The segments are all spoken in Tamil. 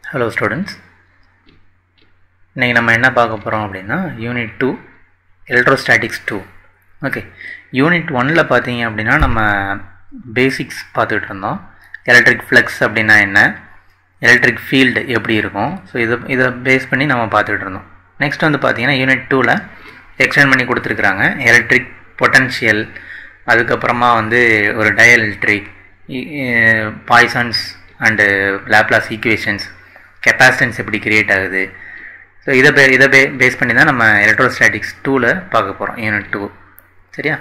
ஹலோ ஸ்டூடெண்ட்ஸ் இன்றைக்கி நம்ம என்ன பார்க்க போகிறோம் அப்படின்னா unit two electrostatics two okay unit ஒனில் பார்த்தீங்க அப்படின்னா நம்ம பேசிக்ஸ் பார்த்துக்கிட்டு இருந்தோம் எலக்ட்ரிக் ஃப்ளக்ஸ் அப்படின்னா என்ன எலக்ட்ரிக் ஃபீல்டு எப்படி இருக்கும் ஸோ இதை இதை பேஸ் பண்ணி நம்ம பார்த்துக்கிட்டு இருந்தோம் நெக்ஸ்ட் வந்து பார்த்தீங்கன்னா யூனிட் டூவில் எக்ஸ்டெண்ட் பண்ணி கொடுத்துருக்குறாங்க எலக்ட்ரிக் பொட்டன்ஷியல் அதுக்கப்புறமா வந்து ஒரு dielectric Poisson's and Laplace equations capacitance எப்படி கிரியேட் ஆகுது ஸோ இதை பே இதை பே பேஸ் பண்ணி தான் நம்ம எலக்ட்ரோஸ்டாட்டிக்ஸ் டூவில் பார்க்க போகிறோம் யூனிட் டூ சரியா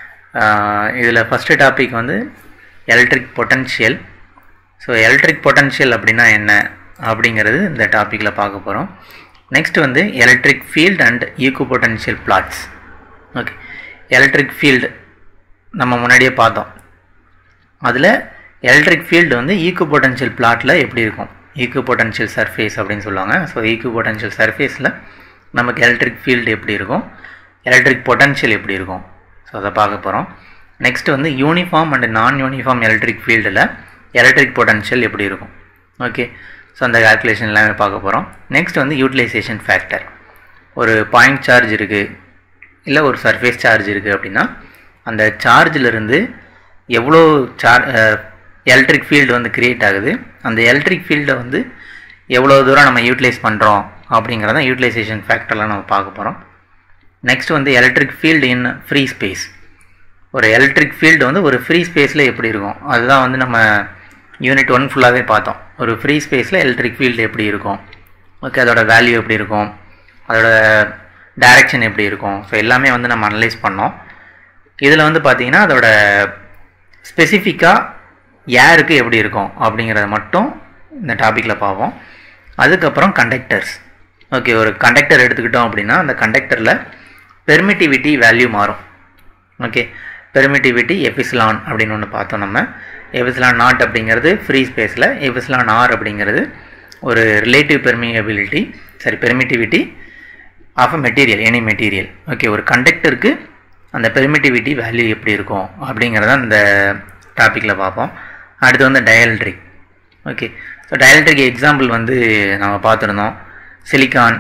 இதில் ஃபஸ்ட்டு டாபிக் வந்து electric potential so electric potential அப்படின்னா என்ன அப்படிங்கிறது இந்த டாப்பிக்கில் பார்க்க போகிறோம் நெக்ஸ்ட் வந்து electric field and equipotential plots okay electric field நம்ம முன்னாடியே பார்த்தோம் அதில் எலக்ட்ரிக் ஃபீல்டு வந்து ஈக்கு பொட்டன்ஷியல் பிளாட்டில் எப்படி இருக்கும் ஈக்கு பொட்டன்ஷியல் சர்ஃபேஸ் அப்படின்னு சொல்லுவாங்க ஸோ ஈக்கு பொட்டன்ஷியல் சர்ஃபேஸில் நமக்கு எலக்ட்ரிக் ஃபீல்டு எப்படி இருக்கும் எலக்ட்ரிக் பொட்டன்ஷியல் எப்படி இருக்கும் ஸோ அதை பார்க்க போகிறோம் நெக்ஸ்ட் வந்து uniform and non uniform electric ஃபீல்டில் எலக்ட்ரிக் பொட்டன்ஷியல் எப்படி இருக்கும் ஓகே ஸோ அந்த கால்குலேஷன் எல்லாமே பார்க்க போகிறோம் நெக்ஸ்ட் வந்து யூட்டிலைசேஷன் ஃபேக்டர் ஒரு பாயிண்ட் சார்ஜ் இருக்குது இல்லை ஒரு சர்ஃபேஸ் சார்ஜ் இருக்குது அப்படின்னா அந்த சார்ஜிலிருந்து எவ்வளோ சார் எலக்ட்ரிக் ஃபீல்டு வந்து க்ரியேட் ஆகுது அந்த எலக்ட்ரிக் ஃபீல்டை வந்து எவ்வளோ தூரம் நம்ம யூட்டிலைஸ் பண்ணுறோம் அப்படிங்கிறத யூட்டிலைசேஷன் ஃபேக்டர்லாம் நம்ம பார்க்க போகிறோம் நெக்ஸ்ட் வந்து electric field in free space ஒரு எலக்ட்ரிக் ஃபீல்டு வந்து ஒரு ஃப்ரீ ஸ்பேஸில் எப்படி இருக்கும் அதுதான் வந்து நம்ம யூனிட் ஒன் ஃபுல்லாகவே பார்த்தோம் ஒரு ஃப்ரீ ஸ்பேஸில் எலக்ட்ரிக் ஃபீல்டு எப்படி இருக்கும் ஓகே அதோட வேல்யூ எப்படி இருக்கும் அதோட டைரக்ஷன் எப்படி இருக்கும் ஸோ எல்லாமே வந்து நம்ம அனலைஸ் பண்ணோம் இதில் வந்து பார்த்திங்கன்னா அதோட ஸ்பெசிஃபிக்காக யாருக்கு எப்படி இருக்கும் அப்படிங்கிறத மட்டும் இந்த டாப்பிக்கில் பார்ப்போம் அதுக்கப்புறம் கண்டக்டர்ஸ் ஓகே ஒரு கண்டக்டர் எடுத்துக்கிட்டோம் அப்படின்னா அந்த கண்டக்டரில் பெர்மிட்டிவிட்டி வேல்யூ மாறும் ஓகே பெர்மிட்டிவிட்டி எஃபிஸ்லான் அப்படின்னு ஒன்று பார்த்தோம் நம்ம எஃபிஸ்லான் நாட் அப்படிங்கிறது ஃப்ரீ ஸ்பேஸில் எஃபிஸ்லான் ஆர் அப்படிங்கிறது ஒரு relative permeability sorry permittivity of a material any material okay ஒரு கண்டக்டருக்கு அந்த பெர்மிட்டிவிட்டி வேல்யூ எப்படி இருக்கும் அப்படிங்கிறத இந்த டாப்பிக்கில் பார்ப்போம் அடுத்து வந்து dielectric okay so dielectric example வந்து நம்ம பார்த்துருந்தோம் சிலிக்கான்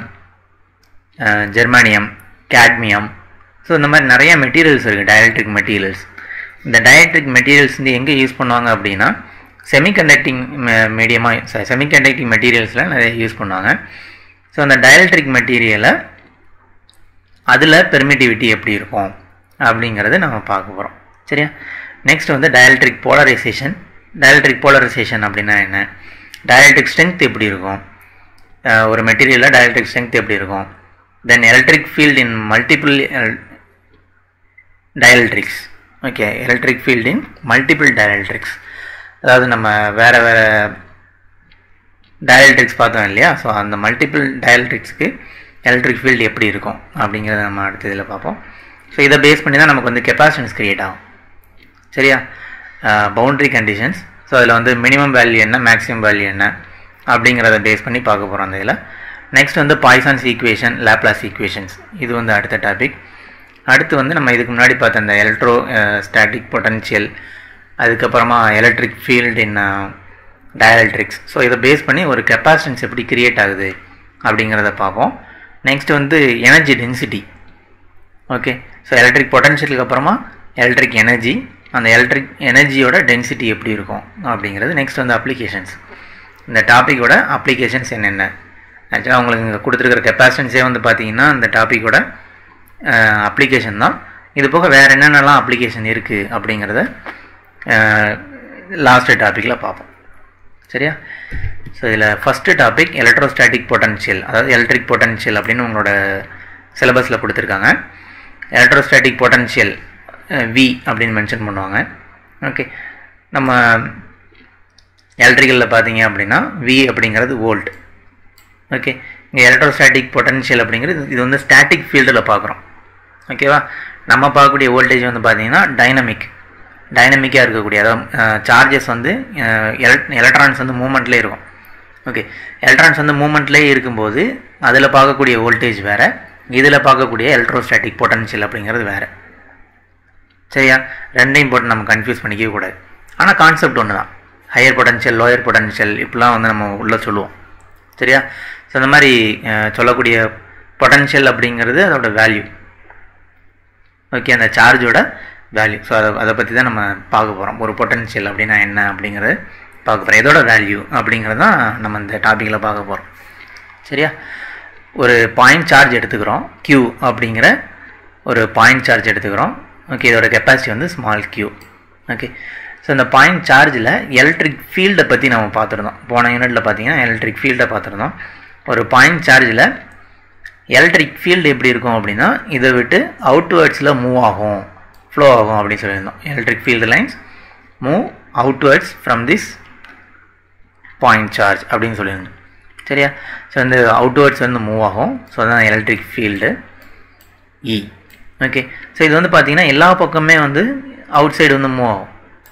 ஜெர்மானியம் கேட்மியம் ஸோ இந்த மாதிரி நிறைய மெட்டீரியல்ஸ் இருக்குது டயலக்ட்ரிக் மெட்டீரியல்ஸ் இந்த டயலக்ட்ரிக் மெட்டீரியல்ஸ் வந்து எங்கே யூஸ் பண்ணுவாங்க அப்படின்னா செமிகண்டக்டிங் மீடியமாக செமிகண்டக்டிங் மெட்டீரியல்ஸில் நிறைய யூஸ் பண்ணுவாங்க ஸோ அந்த டயலக்ட்ரிக் மெட்டீரியலை அதில் பெர்மிட்டிவிட்டி எப்படி இருக்கும் அப்படிங்கிறது நம்ம பார்க்க போகிறோம் சரியா நெக்ஸ்ட் வந்து டயலக்ட்ரிக் போலரைசேஷன் டயலக்ட்ரிக் போலரைசேஷன் அப்படின்னா என்ன டயலக்ட்ரிக் ஸ்ட்ரென்த் எப்படி இருக்கும் ஒரு மெட்டீரியலில் டயலக்ட்ரிக் ஸ்ட்ரென்த் எப்படி இருக்கும் then electric field in multiple dielectrics okay electric field in multiple dielectrics அதாவது நம்ம வேறு வேறு டயலக்ட்ரிக்ஸ் பார்த்தோம் இல்லையா ஸோ அந்த மல்டிபிள் டயலக்ட்ரிக்ஸ்க்கு எலக்ட்ரிக் ஃபீல்டு எப்படி இருக்கும் அப்படிங்கிறத நம்ம அடுத்த இதில் பார்ப்போம் ஸோ இதை பேஸ் பண்ணி தான் நமக்கு வந்து கெப்பாசிட்டன்ஸ் க்ரியேட் ஆகும் சரியா பவுண்ட்ரி கண்டிஷன்ஸ் ஸோ அதில் வந்து மினிமம் வேல்யூ என்ன மேக்ஸிமம் வேல்யூ என்ன அப்படிங்கிறத பேஸ் பண்ணி பார்க்க போகிறோம் அந்த இதில் நெக்ஸ்ட் வந்து பாய்சான்ஸ் ஈக்குவேஷன் லேப்லாஸ் ஈக்குவேஷன்ஸ் இது வந்து அடுத்த டாபிக் அடுத்து வந்து நம்ம இதுக்கு முன்னாடி பார்த்த அந்த எலக்ட்ரோ ஸ்டாட்டிக் பொட்டன்ஷியல் அதுக்கப்புறமா electric field in dielectrics so இதை பேஸ் பண்ணி ஒரு கெப்பாசிட்டன்ஸ் எப்படி கிரியேட் ஆகுது அப்படிங்கிறத பார்ப்போம் நெக்ஸ்ட் வந்து energy density okay so electric பொட்டன்ஷியலுக்கு அப்புறமா எலக்ட்ரிக் எனர்ஜி அந்த எலக்ட்ரிக் எனர்ஜியோட டென்சிட்டி எப்படி இருக்கும் அப்படிங்கிறது நெக்ஸ்ட் வந்து அப்ளிகேஷன்ஸ் இந்த டாப்பிக்கோட அப்ளிகேஷன்ஸ் என்னென்ன ஆக்சுவலாக உங்களுக்கு இங்கே கொடுத்துருக்கிற கெப்பாசிட்டன்ஸே வந்து பார்த்தீங்கன்னா இந்த டாப்பிக்கோட அப்ளிகேஷன் தான் இது போக வேறு என்னென்னலாம் அப்ளிகேஷன் இருக்குது அப்படிங்கிறத லாஸ்ட்டு டாப்பிக்கில் பார்ப்போம் சரியா ஸோ இதில் ஃபஸ்ட்டு டாபிக் எலக்ட்ரோஸ்டாட்டிக் பொட்டன்ஷியல் அதாவது எலக்ட்ரிக் பொட்டன்ஷியல் அப்படின்னு உங்களோட சிலபஸில் கொடுத்துருக்காங்க எலக்ட்ரோஸ்டாட்டிக் பொட்டன்ஷியல் வி அப்படின்னு மென்ஷன் பண்ணுவாங்க ஓகே நம்ம எலக்ட்ரிக்கலில் பார்த்தீங்க அப்படின்னா வி அப்படிங்கிறது வோல்ட் ஓகே இங்கே எலக்ட்ரோஸ்டாட்டிக் பொட்டன்ஷியல் அப்படிங்கிறது இது வந்து ஸ்டாட்டிக் ஃபீல்டில் பார்க்குறோம் ஓகேவா நம்ம பார்க்கக்கூடிய வோல்டேஜ் வந்து பார்த்தீங்கன்னா டைனமிக் டைனமிக்காக இருக்கக்கூடிய அதாவது சார்ஜஸ் வந்து எலக்ட்ரான்ஸ் வந்து மூமெண்ட்லேயே இருக்கும் ஓகே எலக்ட்ரான்ஸ் வந்து மூமெண்ட்லேயே இருக்கும்போது அதில் பார்க்கக்கூடிய வோல்டேஜ் வேறு இதில் பார்க்கக்கூடிய எலக்ட்ரோஸ்டாட்டிக் பொட்டன்ஷியல் அப்படிங்கிறது வேறு சரியா ரெண்டையும் போட்டு நம்ம கன்ஃபியூஸ் பண்ணிக்கவே கூடாது ஆனால் கான்செப்ட் ஒன்று தான் ஹையர் பொட்டன்ஷியல் லோயர் பொட்டன்ஷியல் இப்படிலாம் வந்து நம்ம உள்ளே சொல்லுவோம் சரியா ஸோ இந்த மாதிரி அஹ், சொல்லக்கூடிய பொட்டன்ஷியல் அப்படிங்கிறது அதோட வேல்யூ ஓகே அந்த சார்ஜோட வேல்யூ ஸோ அதை அதை பற்றி தான் நம்ம பார்க்க போகிறோம் ஒரு பொட்டன்ஷியல் அப்படின்னா என்ன அப்படிங்கிறது பார்க்க போகிறோம் எதோட வேல்யூ அப்படிங்கிறது தான் நம்ம இந்த டாப்பிக்கில் பார்க்க போகிறோம் சரியா ஒரு பாயிண்ட் சார்ஜ் எடுத்துக்கிறோம் Q அப்படிங்கிற ஒரு பாயிண்ட் சார்ஜ் எடுத்துக்கிறோம் ஓகே இதோட கெப்பாசிட்டி வந்து ஸ்மால் Q ஓகே ஸோ இந்த பாயிண்ட் சார்ஜில் எலக்ட்ரிக் ஃபீல்டை பற்றி நம்ம பார்த்துருந்தோம் போன யூனிட்டில் பார்த்தீங்கன்னா எலக்ட்ரிக் ஃபீல்டை பார்த்துருந்தோம் ஒரு பாயிண்ட் சார்ஜில் எலக்ட்ரிக் ஃபீல்டு எப்படி இருக்கும் அப்படின்னா இதை விட்டு அவுட்வேர்ட்ஸில் மூவ் ஆகும் ஃப்ளோ ஆகும் அப்படின்னு சொல்லியிருந்தோம் electric field lines move outwards from this point charge அப்படின்னு சொல்லியிருந்தோம் சரியா ஸோ இந்த அவுட்வேர்ட்ஸ் வந்து மூவ் ஆகும் ஸோ அதான் electric field E okay so இது வந்து பார்த்தீங்கன்னா எல்லா பக்கமே வந்து அவுட் சைடு வந்து மூவ் ஆகும்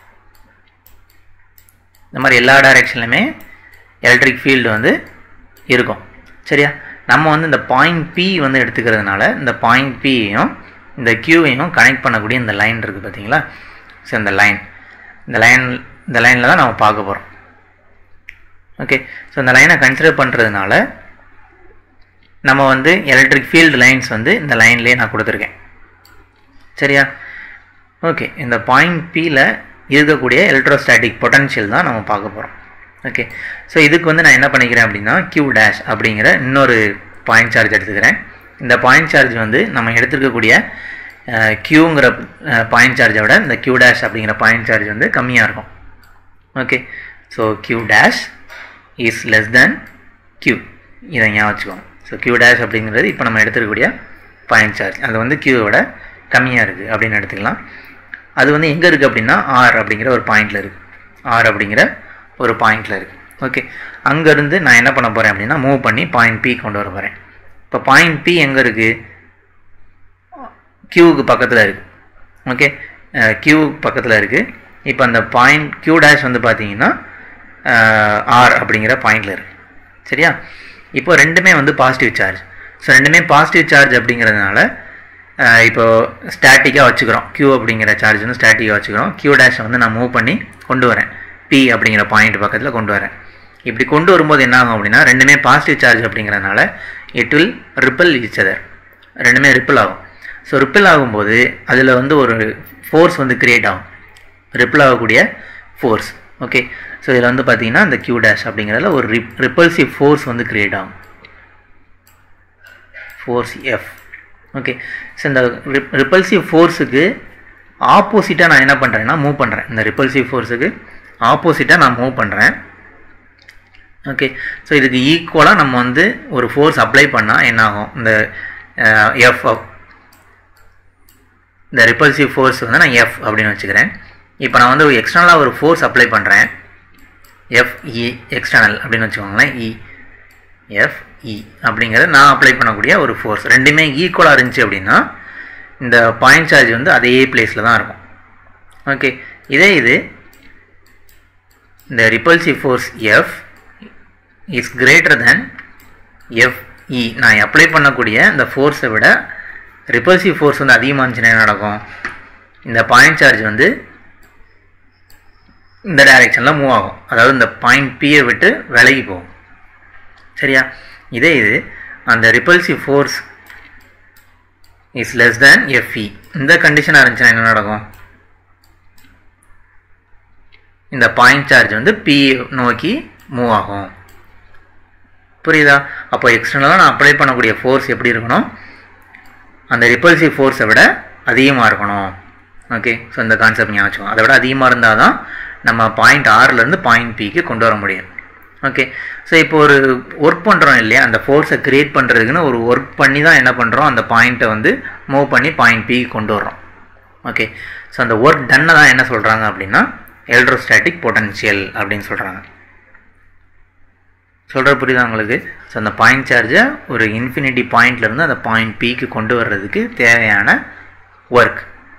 இந்த மாதிரி எல்லா டைரெக்ஷன்லையுமே எலக்ட்ரிக் ஃபீல்டு வந்து இருக்கும் சரியா நம்ம வந்து இந்த பாயிண்ட் பி வந்து எடுத்துக்கிறதுனால இந்த பாயிண்ட் பியையும் இந்த கியூவையும் கனெக்ட் பண்ணக்கூடிய இந்த லைன் இருக்குது பார்த்தீங்களா ஸோ இந்த லைன் இந்த லைன் இந்த லைனில் தான் நம்ம பார்க்க போகிறோம் ஓகே ஸோ இந்த லைனை கன்சிடர் பண்ணுறதுனால நம்ம வந்து எலக்ட்ரிக் ஃபீல்டு லைன்ஸ் வந்து இந்த லைன்லேயே நான் கொடுத்துருக்கேன் சரியா ஓகே இந்த பாயிண்ட் பியில் இருக்கக்கூடிய எலக்ட்ரோஸ்டாட்டிக் பொட்டன்ஷியல் தான் நம்ம பார்க்க போகிறோம் ஓகே ஸோ இதுக்கு வந்து நான் என்ன பண்ணிக்கிறேன் அப்படின்னா கியூ டேஷ் அப்படிங்கிற இன்னொரு பாயிண்ட் சார்ஜ் எடுத்துக்கிறேன் இந்த பாயிண்ட் சார்ஜ் வந்து நம்ம எடுத்துருக்கக்கூடிய கியூங்கிற பாயிண்ட் சார்ஜை விட இந்த கியூ டேஷ் அப்படிங்கிற பாயிண்ட் சார்ஜ் வந்து கம்மியாக இருக்கும் okay so Q dash is less then Q இதை ஞாபகம் வச்சுக்கோங்க ஸோ கியூ டேஷ் அப்படிங்கிறது இப்போ நம்ம எடுத்துருக்கக்கூடிய பாயிண்ட் சார்ஜ் அது வந்து கியூவோட கம்மியாக இருக்குது அப்படின்னு எடுத்துக்கலாம் அது வந்து எங்கே இருக்குது அப்படின்னா ஆர் அப்படிங்கிற ஒரு பாயிண்டில் இருக்குது ஆர் அப்படிங்கிற ஒரு பாயிண்டில் இருக்குது ஓகே அங்கேருந்து நான் என்ன பண்ண போகிறேன் அப்படின்னா மூவ் பண்ணி பாயிண்ட் பி கொண்டு வர போகிறேன் இப்போ பாயிண்ட் பி எங்கே இருக்குது கியூவுக்கு பக்கத்தில் இருக்குது ஓகே கியூ பக்கத்தில் இருக்குது இப்போ அந்த பாயிண்ட் கியூ டேஷ் வந்து பார்த்தீங்கன்னா ஆர் அப்படிங்கிற பாயிண்டில் இருக்குது சரியா இப்போ ரெண்டுமே வந்து பாசிட்டிவ் சார்ஜ் ஸோ ரெண்டுமே பாசிட்டிவ் சார்ஜ் அப்படிங்கிறதுனால அஹ், இப்போ ஸ்டாட்டிக்காக வச்சுக்கிறோம் கியூ அப்படிங்கிற சார்ஜ் வந்து ஸ்டாட்டிக்காக வச்சுக்கிறோம் கியூ டேஷை வந்து நான் மூவ் பண்ணி கொண்டு வரேன் பி அப்படிங்கிற பாயிண்ட் பக்கத்தில் கொண்டு வரேன் இப்படி கொண்டு வரும்போது என்ன ஆகும் அப்படின்னா ரெண்டுமே பாசிட்டிவ் சார்ஜ் அப்படிங்கிறதுனால it will repel each other ரெண்டுமே ரிப்பிள் ஆகும் ஸோ ரிப்பிள் ஆகும்போது அதில் வந்து ஒரு ஃபோர்ஸ் வந்து கிரியேட் ஆகும் ரிப்பிள் ஆகக்கூடிய ஃபோர்ஸ் ஓகே ஸோ இதில் வந்து பார்த்தீங்கன்னா இந்த கியூ டேஷ் அப்படிங்கிறதுல ஒரு ரிப் ரிப்பல்சிவ் ஃபோர்ஸ் வந்து கிரியேட் ஆகும் ஃபோர்ஸ் எஃப் ஓகே ஸோ இந்த ரிப்பல்சிவ் ஃபோர்ஸுக்கு ஆப்போசிட்டாக நான் என்ன பண்ணுறேன்னா மூவ் பண்ணுறேன் இந்த ரிப்பல்சிவ் ஃபோர்ஸுக்கு ஆப்போசிட்டாக நான் மூவ் பண்ணுறேன் ஓகே ஸோ இதுக்கு ஈக்குவலாக நம்ம வந்து ஒரு ஃபோர்ஸ் அப்ளை பண்ணால் என்ன ஆகும் இந்த எஃப் இந்த ரிப்பல்சிவ் ஃபோர்ஸ் வந்து நான் எஃப் அப்படின்னு வச்சுக்கிறேன் இப்போ நான் வந்து எக்ஸ்டர்னலாக ஒரு ஃபோர்ஸ் அப்ளை பண்ணுறேன் எஃப்இ எக்ஸ்டர்னல் அப்படின்னு வச்சுக்கோங்களேன் இ எஃப்இ அப்படிங்கிறது நான் அப்ளை பண்ணக்கூடிய ஒரு ஃபோர்ஸ் ரெண்டுமே ஈக்குவலாக இருந்துச்சு அப்படின்னா இந்த பாயிண்ட் சார்ஜ் வந்து அதே பிளேஸில் தான் இருக்கும் ஓகே இதே இது இந்த repulsive force F is greater then FE நான் அப்ளை பண்ணக்கூடிய இந்த ஃபோர்ஸை விட ரிப்பல்சிவ் ஃபோர்ஸ் வந்து அதிகமாக இருந்துச்சுன்னா என்ன நடக்கும் இந்த பாயிண்ட் சார்ஜ் வந்து இந்த டைரெக்ஷனில் மூவ் ஆகும் அதாவது இந்த பாயிண்ட் பியை விட்டு விலகி போகும் சரியா இதே இது அந்த repulsive force is less than FE இந்த கண்டிஷனாக இருந்துச்சுன்னா என்ன நடக்கும் இந்த பாயிண்ட் சார்ஜ் வந்து பி நோக்கி மூவ் ஆகும் புரியுதா அப்போ எக்ஸ்டர்னலாக நான் அப்ளை பண்ணக்கூடிய ஃபோர்ஸ் எப்படி இருக்கணும் அந்த ரிப்பல்சிவ் ஃபோர்ஸை விட அதிகமாக இருக்கணும் ஓகே ஸோ இந்த கான்செப்ட் ஞாபகம் வச்சுக்கோங்க. அதை விட அதிகமாக இருந்தால் தான் நம்ம பாயிண்ட் ஆர்லேருந்து பாயிண்ட் பிக்கு கொண்டு வர முடியும் ஓகே ஸோ இப்போ ஒரு ஒர்க் பண்ணுறோம் இல்லையா அந்த ஃபோர்ஸை க்ரியேட் பண்ணுறதுக்குன்னு ஒரு ஒர்க் பண்ணி தான் என்ன பண்ணுறோம் அந்த பாயிண்ட்டை வந்து மூவ் பண்ணி பாயிண்ட் பிக்கு கொண்டு வர்றோம் ஓகே ஸோ அந்த ஒர்க் டன்னை தான் என்ன சொல்கிறாங்க அப்படின்னா எலக்ட்ரோஸ்டாட்டிக் பொட்டன்ஷியல் அப்படின்னு சொல்கிறாங்க சொல்கிற புரியுதா உங்களுக்கு ஸோ அந்த பாயிண்ட் சார்ஜை ஒரு இன்ஃபினிட்டி பாயிண்ட்லேருந்து அந்த பாயிண்ட் பிக்கு கொண்டு வர்றதுக்கு தேவையான ஒர்க்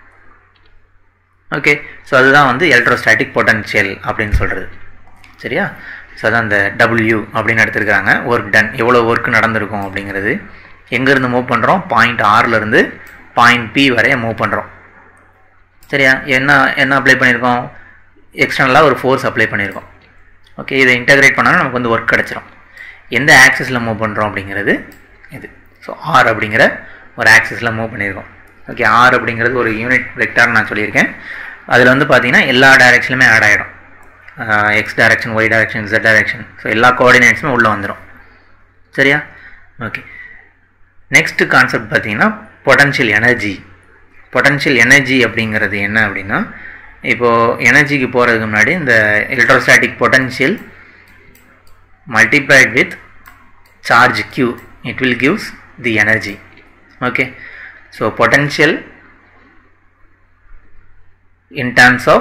ஓகே ஸோ அதுதான் வந்து எலக்ட்ரோஸ்டாட்டிக் பொட்டன்ஷியல் அப்படின்னு சொல்கிறது சரியா ஸோ அதான் அந்த டபிள்யூ அப்படின்னு எடுத்திருக்காங்க ஒர்க் டன் எவ்வளோ ஒர்க் நடந்திருக்கும் அப்படிங்கிறது எங்கேருந்து மூவ் பண்ணுறோம் பாயிண்ட் ஆர்லேருந்து பாயிண்ட் பி வரைய மூவ் பண்ணுறோம் சரியா என்ன என்ன அப்ளை பண்ணியிருக்கோம் எக்ஸ்டர்னலாக ஒரு ஃபோர்ஸ் அப்ளை பண்ணியிருக்கோம் ஓகே இதை இன்டகிரேட் பண்ணாலும் நமக்கு வந்து ஒர்க் கிடச்சிரும் எந்த ஆக்சிஸில் மூவ் பண்ணுறோம் அப்படிங்கிறது இது ஸோ ஆர் அப்படிங்கிற ஒரு ஆக்சிஸில் மூவ் பண்ணியிருக்கோம் ஓகே ஆர் அப்படிங்கிறது ஒரு யூனிட் வெக்டார் நான் சொல்லியிருக்கேன் அதில் வந்து பார்த்தீங்கன்னா எல்லா டைரெக்ஷனுமே ஆட் ஆகிடும் X direction Y direction Z direction so எல்லா கோஆர்டினேட்ஸுமே உள்ளே வந்துடும் சரியா ஓகே நெக்ஸ்ட் கான்செப்ட் பார்த்தீங்கன்னா பொட்டன்ஷியல் எனர்ஜி பொட்டன்ஷியல் எனர்ஜி அப்படிங்கிறது என்ன அப்படின்னா இப்போது எனர்ஜிக்கு போகிறதுக்கு முன்னாடி இந்த electrostatic potential multiplied with charge q it will gives the energy okay so potential in terms of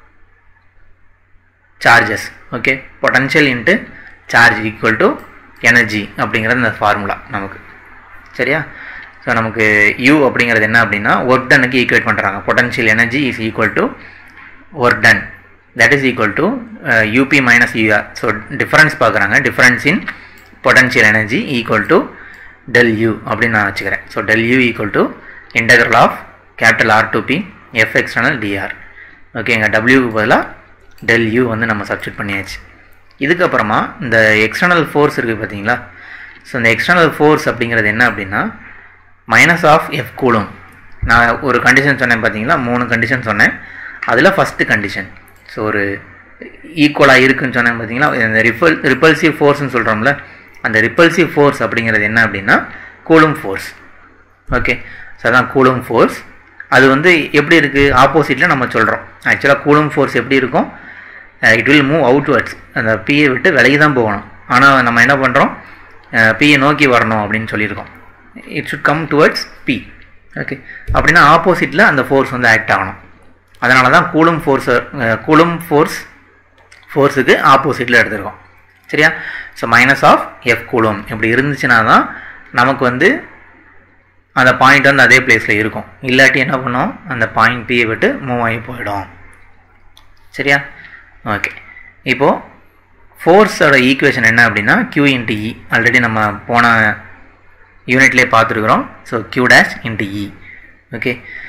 charges okay potential into charge equal to energy அப்படிங்கிறது இந்த ஃபார்முலா நமக்கு சரியா ஸோ நமக்கு u அப்படிங்கிறது என்ன அப்படின்னா ஒர்க் டனுக்கு ஈக்குவேட் பண்ணுறாங்க potential energy is equal to work done that is equal to uh, up minus ur so difference பார்க்குறாங்க difference in potential energy equal to del u அப்படின்னு நான் வச்சுக்கிறேன் so del u equal to integral of capital R to P f external dr okay எங்கள் டபிள்யூக்கு பதிலாக del u வந்து நம்ம சப்ஸ்டியூட் பண்ணியாச்சு இதுக்கப்புறமா இந்த எக்ஸ்டர்னல் ஃபோர்ஸ் இருக்குது பார்த்தீங்களா ஸோ இந்த எக்ஸ்டர்னல் ஃபோர்ஸ் அப்படிங்கிறது என்ன அப்படின்னா மைனஸ் ஆஃப் எஃப் கூலும் நான் ஒரு கண்டிஷன் சொன்னேன் பார்த்தீங்களா மூணு கண்டிஷன் சொன்னேன் அதில் ஃபஸ்ட்டு கண்டிஷன் ஸோ ஒரு ஈக்குவலாக இருக்குன்னு சொன்னேன் பார்த்தீங்களா இந்த ரிப்பல் ரிப்பல்சிவ் ஃபோர்ஸ்னு சொல்கிறோம்ல அந்த ரிப்பல்சிவ் ஃபோர்ஸ் அப்படிங்கிறது என்ன அப்படின்னா கூலும் ஃபோர்ஸ் ஓகே ஸோ அதான் கூலும் ஃபோர்ஸ் அது வந்து எப்படி இருக்குது ஆப்போசிட்டில் நம்ம சொல்கிறோம் ஆக்சுவலாக கூலும் ஃபோர்ஸ் எப்படி இருக்கும் இட் வில் மூவ் அவுட்வர்ட்ஸ் அந்த பியை விட்டு விலகி தான் போகணும் ஆனால் நம்ம என்ன பண்ணுறோம் பியை நோக்கி வரணும் அப்படின்னு சொல்லியிருக்கோம் it should come towards P okay அப்படின்னா ஆப்போசிட்டில் அந்த ஃபோர்ஸ் வந்து ஆக்ட் ஆகணும் அதனால தான் கூலும் ஃபோர்ஸ் கூலும் ஃபோர்ஸ் ஃபோர்ஸுக்கு ஆப்போசிட்டில் எடுத்திருக்கோம் சரியா so minus of F Coulomb இப்படி இருந்துச்சுன்னா தான் நமக்கு வந்து அந்த பாயிண்ட் வந்து அதே பிளேஸில் இருக்கும் இல்லாட்டி என்ன பண்ணோம் அந்த பாயிண்ட் பியை விட்டு மூவ் ஆகி போயிடும் சரியா ஓகே இப்போது ஃபோர்ஸோட ஈக்குவேஷன் என்ன அப்படின்னா கியூ இன்ட்டு இ ஆல்ரெடி நம்ம போன யூனிட்லேயே பார்த்துருக்குறோம் so Q dash into E okay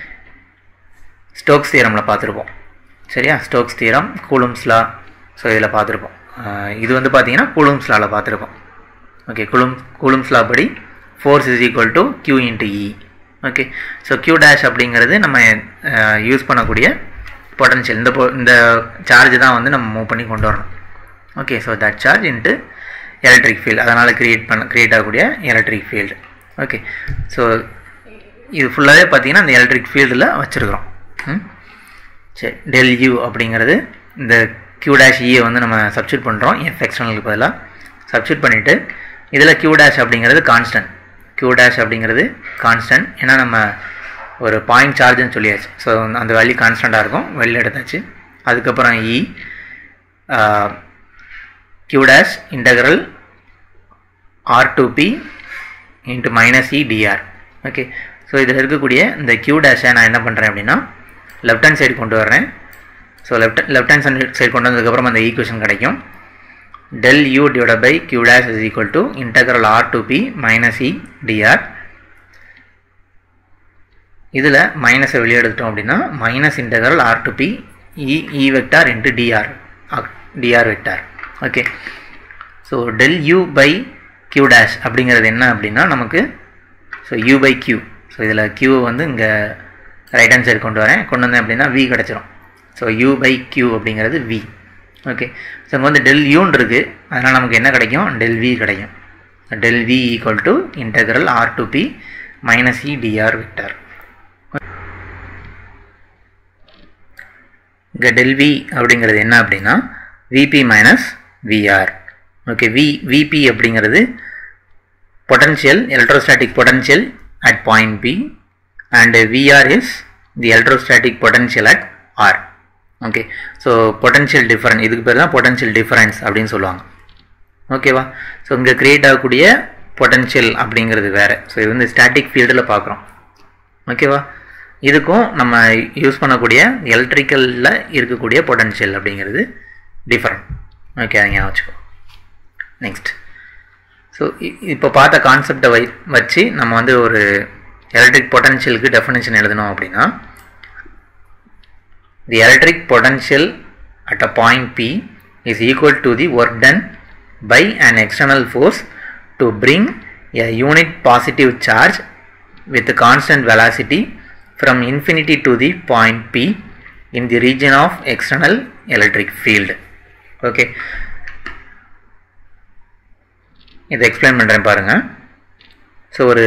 Stokes தியரமில் பார்த்துருப்போம் சரியா ஸ்டோக்ஸ் தியரம் கூலும்ஸ்லா ஸோ இதில் பார்த்துருப்போம் இது வந்து பார்த்தீங்கன்னா கூலும்ஸ்லாவில் பார்த்துருப்போம் ஓகே கூலும் கூலும்ஸ்லா படி force is equal to Q into E okay so Q dash அப்படிங்கிறது நம்ம யூஸ் பண்ணக்கூடிய பொட்டன்ஷியல் இந்த இந்த சார்ஜ் தான் வந்து நம்ம மூவ் பண்ணி கொண்டு வரணும் okay so that charge into electric field அதனால் க்ரியேட் பண்ண க்ரியேட் ஆகக்கூடிய எலக்ட்ரிக் ஃபீல்டு ஓகே ஸோ இது ஃபுல்லாகவே பார்த்தீங்கன்னா இந்த எலக்ட்ரிக் ஃபீல்டில் வச்சுருக்குறோம் சரி டெல் யூ அப்படிங்கிறது இந்த கியூ டேஷ் இயை வந்து நம்ம சப்ஸ்டியூட் பண்ணுறோம் எஃப் எக்ஸ்டர்னலுக்கு பதிலாக சப்ஸ்டியூட் பண்ணிவிட்டு இதில் கியூ டேஷ் அப்படிங்கிறது கான்ஸ்டன்ட் கியூ டேஷ் அப்படிங்கிறது கான்ஸ்டன்ட் ஏன்னா நம்ம ஒரு பாயிண்ட் சார்ஜ்னு சொல்லியாச்சு ஸோ அந்த வேல்யூ கான்ஸ்டண்ட்டாக இருக்கும் வெளியில் எடுத்தாச்சு அதுக்கப்புறம் E Q dash integral R to P into minus E DR okay so இதில் இருக்கக்கூடிய இந்த கியூ டேஷை நான் என்ன பண்ணுறேன் அப்படின்னா லெஃப்ட் ஹேண்ட் சைடு கொண்டு வர்றேன் so left left hand side கொண்டு வந்ததுக்கப்புறம் அந்த ஈக்குவேஷன் கிடைக்கும் del u divided by q dash is equal to integral r to p minus e dr இதில் மைனஸை வெளியே எடுத்துட்டோம் அப்படின்னா minus integral R to P E E vector into DR DR vector okay so del U by Q dash அப்படிங்கிறது என்ன அப்படின்னா நமக்கு so U by Q so இதில் கியூ வந்து இங்கே ரைட் ஹேண்ட் சைடு கொண்டு வரேன் கொண்டு வந்தேன் அப்படின்னா வி கிடச்சிரும் ஸோ யூ பை கியூ அப்படிங்கிறது வி ஓகே ஸோ இங்கே வந்து டெல் யூன்னு இருக்குது அதனால் நமக்கு என்ன கிடைக்கும் டெல் வி கிடைக்கும் del V equal to integral R to P minus E DR vector இங்கே டெல் வி அப்படிங்கிறது என்ன அப்படின்னா VP minus VR okay V VP அப்படிங்கிறது potential electrostatic potential at point P and VR is the electrostatic potential at R okay so potential difference இதுக்கு பேர் தான் பொட்டன்ஷியல் டிஃபரன்ஸ் அப்படின்னு சொல்லுவாங்க ஓகேவா ஸோ இங்கே க்ரியேட் ஆகக்கூடிய பொட்டன்ஷியல் அப்படிங்கிறது வேறு ஸோ இது வந்து ஸ்டாட்டிக் ஃபீல்டில் பார்க்குறோம் ஓகேவா இதுக்கும் நம்ம யூஸ் பண்ணக்கூடிய எலக்ட்ரிக்கலில் இருக்கக்கூடிய பொட்டன்ஷியல் அப்படிங்கிறது டிஃப்ரெண்ட் ஓகே அதை ஞாபகம் வச்சுக்கோ நெக்ஸ்ட் ஸோ இப்போ பார்த்த கான்செப்டை வை வச்சு நம்ம வந்து ஒரு எலக்ட்ரிக் பொட்டன்ஷியலுக்கு டெஃபினேஷன் எழுதணும் அப்படின்னா the electric potential at a point P is equal to the work done by an external force to bring a unit positive charge with constant velocity from infinity to the point P in the region of external electric field. Okay. இதை எக்ஸ்பிளைன் பண்ணுறேன் பாருங்கள் ஸோ ஒரு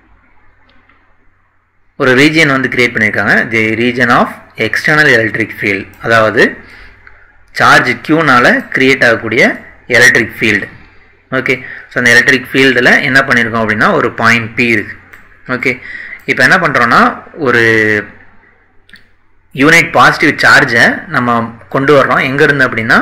ஒரு ரீஜியன் வந்து கிரியேட் பண்ணியிருக்காங்க the region of external electric field அதாவது சார்ஜ் க்யூனால் கிரியேட் ஆகக்கூடிய எலக்ட்ரிக் ஃபீல்டு ஓகே ஸோ அந்த எலக்ட்ரிக் ஃபீல்டில் என்ன பண்ணியிருக்கோம் அப்படின்னா ஒரு பாயிண்ட் பி இருக்குது ஓகே இப்போ என்ன பண்ணுறோன்னா ஒரு யூனிட் பாசிட்டிவ் சார்ஜை நம்ம கொண்டு வர்றோம் எங்கேருந்து அப்படின்னா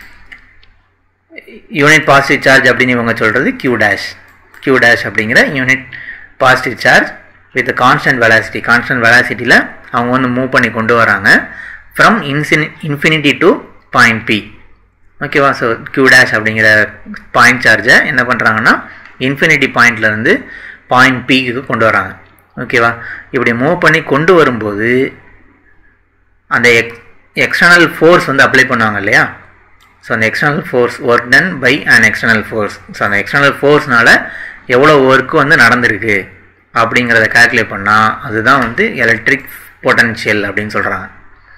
யூனிட் பாசிட்டிவ் சார்ஜ் அப்படின்னு இவங்க சொல்கிறது கியூ டேஷ் கியூ டேஷ் அப்படிங்கிற unit positive charge with constant velocity constant வெலாசிட்டியில் அவங்க வந்து மூவ் பண்ணி கொண்டு வராங்க ஃப்ரம் இன்சினி இன்ஃபினிட்டி டு பாயிண்ட் பி ஓகேவா ஸோ கியூ டேஷ் அப்படிங்கிற பாயிண்ட் சார்ஜை என்ன பண்ணுறாங்கன்னா இன்ஃபினிட்டி பாயிண்ட்லேருந்து பாயிண்ட் பிக்கு கொண்டு வராங்க ஓகேவா இப்படி மூவ் பண்ணி கொண்டு வரும்போது அந்த எக் எக்ஸ்டர்னல் ஃபோர்ஸ் வந்து அப்ளை பண்ணுவாங்க இல்லையா ஸோ அந்த external force work done by and external force so அந்த எக்ஸ்டர்னல் ஃபோர்ஸ்னால எவ்வளோ ஒர்க்கு வந்து நடந்திருக்கு அப்படிங்கிறத கால்குலேட் பண்ணால் அதுதான் வந்து எலக்ட்ரிக் பொட்டன்ஷியல் அப்படின்னு சொல்கிறாங்க